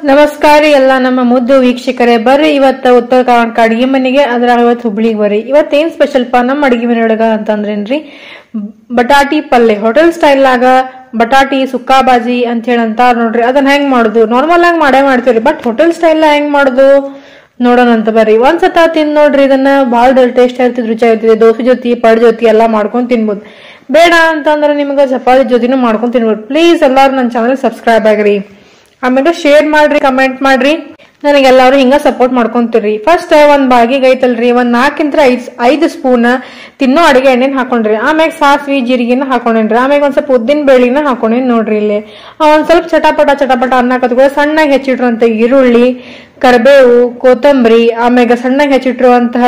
ನಮಸ್ಕಾರ ಎಲ್ಲ ನಮ್ಮ ಮುದ್ದು ವೀಕ್ಷಕರೇ ಬರ್ರಿ ಇವತ್ತ ಉತ್ತರ ಕರ್ನಾಟಕ ಅಡಿಗೆ ಮನೆಗೆ ಅದ್ರಾಗ ಇವತ್ತು ಹುಬ್ಳಿಗೆ ಬರ್ರಿ ಇವತ್ತೇನ್ ಸ್ಪೆಷಲ್ ಪಾ ನಮ್ಮ ಅಡಿಗೆ ಮನೆಯೊಳಗ ಅಂತಂದ್ರೇನ್ರಿ ಬಟಾಟಿ ಪಲ್ಲೆ ಹೋಟೆಲ್ ಸ್ಟೈಲ್ ಆಗ ಬಟಾಟಿ ಸುಕ್ಕಾ ಬಾಜಿ ಅಂತ ಹೇಳಿ ಅಂತಾರ ನೋಡ್ರಿ ಅದನ್ನ ಹೆಂಗ್ ಮಾಡುದು ನಾರ್ಮಲ್ ಆಗಿ ಮಾಡೇ ಮಾಡ್ತೀವ್ರಿ ಬಟ್ ಹೋಟೆಲ್ ಸ್ಟೈಲ್ ಹೆಂಗ್ ಮಾಡುದು ನೋಡೋಣ ಅಂತ ಬರ್ರಿ ಒಂದ್ಸತ ತಿಂದ್ ನೋಡ್ರಿ ಇದನ್ನ ಭಾಳ ಟೇಸ್ಟ್ ಇರ್ತದೆ ರುಚಿ ಇರ್ತದೆ ದೋಸೆ ಜೊತೆ ಪಡ್ ಜೊತೆ ಎಲ್ಲಾ ಮಾಡ್ಕೊಂಡ್ ತಿನ್ಬೋದು ಬೇಡ ಅಂತಂದ್ರೆ ನಿಮ್ಗೆ ಚಪಾತಿ ಜೊತೆನೂ ಮಾಡ್ಕೊಂಡ್ ತಿನ್ಬೋದು ಪ್ಲೀಸ್ ಎಲ್ಲಾರು ನನ್ನ ಚಾನಲ್ ಸಬ್ಸ್ಕ್ರೈಬ್ ಆಗ್ರಿ ಆಮೇಲೆ ಶೇರ್ ಮಾಡ್ರಿ ಕಮೆಂಟ್ ಮಾಡ್ರಿ ನನಗೆಲ್ಲರೂ ಹಿಂಗ ಸಪೋರ್ಟ್ ಮಾಡ್ಕೊಂತೀರಿ ಫಸ್ಟ್ ಒಂದ್ ಬಾಗಿಗೆ ಐತಲ್ರಿ ಒಂದ್ ನಾಲ್ಕಿಂತ ಐದ್ ಐದು ಸ್ಪೂನ್ ತಿನ್ನೋ ಅಡಿಗೆ ಎಣ್ಣೆನ ಹಾಕೊಂಡ್ರಿ ಆಮ್ಯಾಗ ಸಾಸ್ವಿ ಜೀರಿಗೆನ ಹಾಕೊಂಡೇನ್ರಿ ಆಮ್ಯಾಗ ಒಂದ್ ಸ್ವಲ್ಪ ಉದ್ದಿನ ಬೇಳಿನ ಹಾಕೊಂಡೇನ್ ನೋಡ್ರಿ ಇಲ್ಲಿ ಆ, ಒಂದ್ ಸ್ವಲ್ಪ ಚಟಾಪಟ ಚಟಾಪಟ ಅನ್ನ ಕತ್ಕೊಳ್ಳಿ ಸಣ್ಣಗೆ ಹೆಚ್ಚಿಟ್ಟಿರುವಂತ ಈರುಳ್ಳಿ ಕರಿಬೇವು ಕೊತ್ತಂಬರಿ ಆಮ್ಯಾಗ ಸಣ್ಣಗೆ ಹೆಚ್ಚಿಟ್ಟಿರುವಂತಹ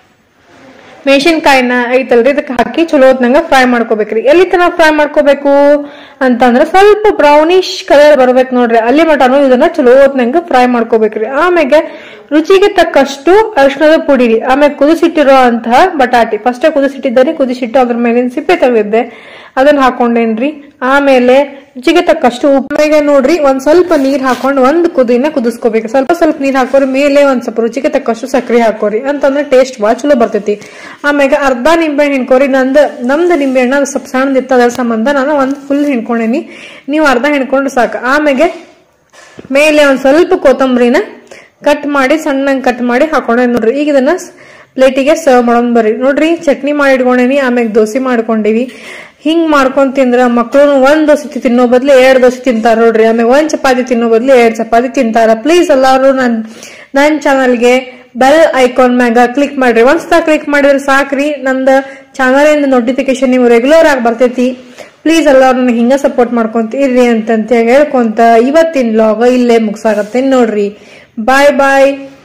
ಮೆಣಸಿನ್ಕಾಯಿನ ಐತಲ್ರಿ ಇದಕ್ಕೆ ಹಾಕಿ ಚಲೋ ಹೊತ್ನಂಗ ಫ್ರೈ ಮಾಡ್ಕೋಬೇಕ್ರಿ ಎಲ್ಲಿ ತನಕ ಫ್ರೈ ಮಾಡ್ಕೋಬೇಕು ಅಂತಂದ್ರ ಸ್ವಲ್ಪ ಬ್ರೌನಿಶ್ ಕಲರ್ ಬರ್ಬೇಕು ನೋಡ್ರಿ ಅಲ್ಲಿ ಮಟನು ಇದನ್ನ ಚಲೋ ಹೊತ್ನಂಗ ಫ್ರೈ ಮಾಡ್ಕೋಬೇಕ್ರಿ ಆಮ್ಯಾಗ ರುಚಿಗೆ ತಕ್ಕಷ್ಟು ಅರಿಶಿಣದ ಪುಡಿ ರೀ ಆಮ್ಯಾಗ ಕುದಿಸಿಟ್ಟಿರೋ ಅಂತಹ ಬಟಾಟಿ ಫಸ್ಟ್ ಕುದಿಸಿಟ್ಟಿದ್ದರೆ ಕುದಿಸಿಟ್ಟು ಅದ್ರ ಮೇಲಿನ ಸಿಪ್ಪೆ ತೆಗೆದಿದ್ದೆ ಅದನ್ನ ಹಾಕೊಂಡೇನ್ರಿ ಆಮೇಲೆ ರುಚಿಗೆ ತಕ್ಕಷ್ಟು ಉಪ್ಪಿಗೆ ನೋಡ್ರಿ ಒಂದ್ ಸ್ವಲ್ಪ ನೀರ್ ಹಾಕೊಂಡು ಒಂದ್ ಕುದಿನ ಕುದಿಸ್ಕೋಬೇಕು ಸ್ವಲ್ಪ ಸ್ವಲ್ಪ ನೀರ್ ಹಾಕೋರಿ ಮೇಲೆ ಒಂದ್ ಸ್ವಲ್ಪ ರುಚಿಗೆ ತಕ್ಕಷ್ಟು ಸಕ್ಕರೆ ಹಾಕೋರಿ ಅಂತಂದ್ರೆ ಟೇಸ್ಟ್ ಭಾಳ ಚಲೋ ಬರ್ತೈತಿ ಆಮ್ಯಾಗ ಅರ್ಧ ನಿಂಬೆ ಹಣ್ಣು ಹಿಂಡ್ಕೋರಿ ನಂದು ನಮ್ದು ನಿಂಬೆ ಹಣ್ಣು ಅದು ಸ್ವಲ್ಪ ಸಣ್ಣದಿತ್ತು ಅದ್ರ ಸಂಬಂಧ ನಾನು ಒಂದ್ ಫುಲ್ ಹಿಂಡ್ಕೊಂಡೇನಿ ನೀವು ಅರ್ಧ ಹಿಂಡ್ಕೊಂಡು ಸಾಕು ಆಮ್ಯಾಗೆ ಮೇಲೆ ಒಂದ್ ಸ್ವಲ್ಪ ಕೊತ್ತಂಬರಿನ ಕಟ್ ಮಾಡಿ ಸಣ್ಣಂಗ್ ಕಟ್ ಮಾಡಿ ಹಾಕೊಂಡೆ ನೋಡ್ರಿ ಈಗ ಇದನ್ನ ಪ್ಲೇಟಿಗೆ ಸರ್ವ್ ಮಾಡೋಣ ಬರ್ರಿ ನೋಡ್ರಿ ಚಟ್ನಿ ಮಾಡಿ ಇಟ್ಕೊಂಡೇನಿ ಆಮ್ಯಾಗ ದೋಸೆ ಮಾಡ್ಕೊಂಡಿವಿ ಹಿಂಗ್ ಮಾಡ್ಕೊಂಡ್ ತಿಂದ್ರ ಮಕ್ಳು ಒಂದ್ ದೋಸೆ ತಿನ್ನೋ ಬದ್ಲು ಎರಡ್ ದೋಸೆ ತಿಂತಾರ ನೋಡ್ರಿ ಆಮೇಲೆ ಒಂದ್ ಚಪಾತಿ ತಿನ್ನೋ ಬದ್ಲು ಎರಡ್ ಚಪಾತಿ ತಿಂತಾರ ಪ್ಲೀಸ್ ಎಲ್ಲಾರು ನನ್ ನನ್ ಚಾನಲ್ಗೆ ಬೆಲ್ ಐಕಾನ್ ಮ್ಯಾಗ ಕ್ಲಿಕ್ ಮಾಡ್ರಿ ಒಂದ್ಸಲ ಕ್ಲಿಕ್ ಮಾಡಿದ್ರೆ ಸಾಕ್ರಿ ನಂದ ಚಾನಲ್ ಇಂದ ನೋಟಿಫಿಕೇಶನ್ ನೀವು ರೆಗ್ಯುಲರ್ ಆಗಿ ಬರ್ತೈತಿ ಪ್ಲೀಸ್ ಎಲ್ಲಾರು ನನಗೆ ಹಿಂಗ ಸಪೋರ್ಟ್ ಮಾಡ್ಕೊಂತ ಇರ್ರಿ ಅಂತಂತ ಹೇಳ್ಕೊಂತ ಇವತ್ತಿನ ಲಾಗ ಇಲ್ಲೇ ಮುಗ್ಸಾಗತ್ತೆ ನೋಡ್ರಿ ಬಾಯ್ ಬಾಯ್